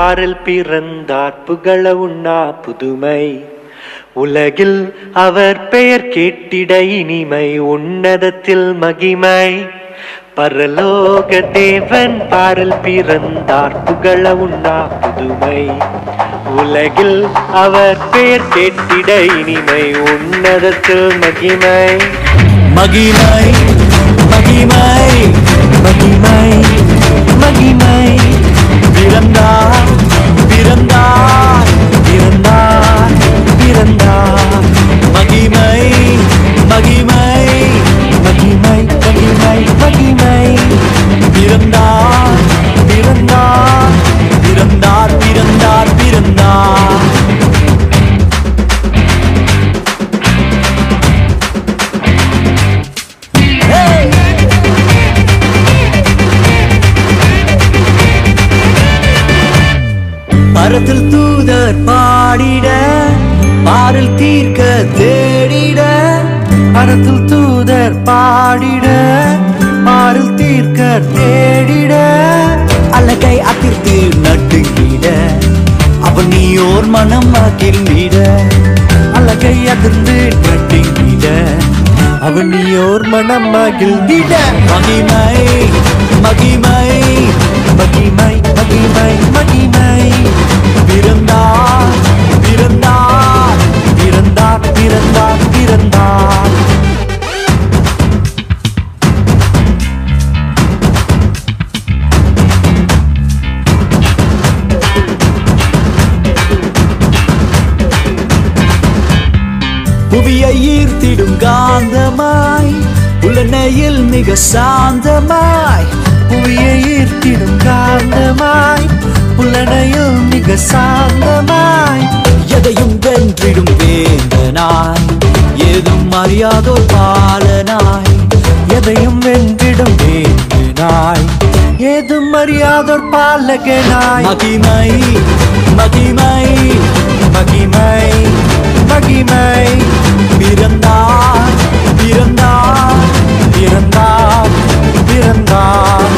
பாரில் பிறந்தார் புகழ உண்ணா புதுமை உலகில் அவர் பெயர் கேட்டிட இனிமை உன்னதத்தில் மகிமை பரலோக தேவன் பாரில் பிறந்தார் புகழ உண்ணா புதுமை உலகில் அவர் பெயர் கேட்டிட இனிமை உன்னதத்தில் மகிமை மகிமை மகிமை மகிமை மகிமை பிறந்தார் பிறந்தார் பிறந்தார் பிறந்தார் மகிமை மகிமை மகிமை மகிமை மகிமை பிறந்தார் பிறந்தார் பிறந்தார் பிறந்தார் பிறந்தார் பரத்தில் தூதர் பாடிட பாரில் தீர்க்க தேடிட அறத்தில் தூதர் பாடிட ஆறில் தீர்க்க தேடிட அழகை அதிர்த்து நட்டுங்கிட அவன் நீயோர் மனம் மகிழ்ந்திட அழகை அதிர்ந்து நட்டுங்கிட அவனியோர் மனம் மகிழ்ந்திட மகிமை மகிமை மகிமை மகிமை மகிமை பிறந்தார் பிறந்தார் பிறந்தார் பிறந்தார் பிறந்தார் புவியை ஈர்த்திடும் காந்தமாய் உலனையில் மிக சாந்தமாய் புவியை ஈர்த்திடும் காந்தமாய் புலனையில் மிக சாந்தமாய் எதையும் வென்றிடும் வேந்தனாய் ஏதும் அறியாதோர் பாலனாய் எதையும் வென்றிடும் வேண்டினாய் ஏதும் அறியாதோர் பாலகனாய் மகிமை மகிமை மகிமை மகிமை பிறந்தார் பிறந்தார் பிறந்தார் பிறந்தார்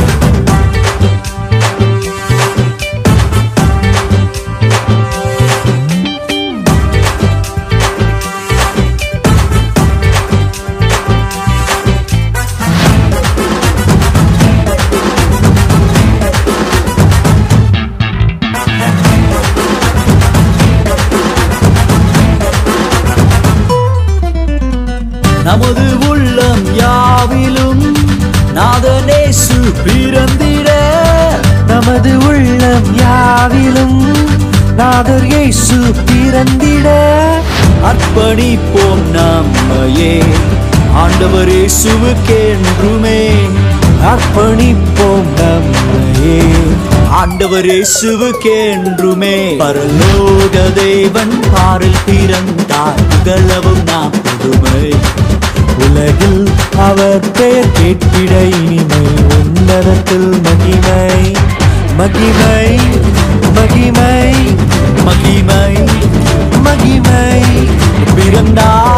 நமது உள்ளம் யாவிலும் நாதனேசு பிறந்திட நமது உள்ளம் யாவிலும் நாதர் இயேசு பிறந்திட அர்ப்பணிப்போம் நம்மையே ஆண்டவர் இயேசுவுக்கென்றுமே அர்ப்பணிப்போம் நம்மையே ஆண்டவர் இயேசுவுக்கென்றுமே பரலோக தேவன் பாரில் பிறந்தார் புகழவும் நாம் புதுமை உலகில் அவர் பெயர் கேட்டிட இனிமை உன்னதத்தில் மகிமை மகிமை மகிமை மகிமை மகிமை பிறந்தார்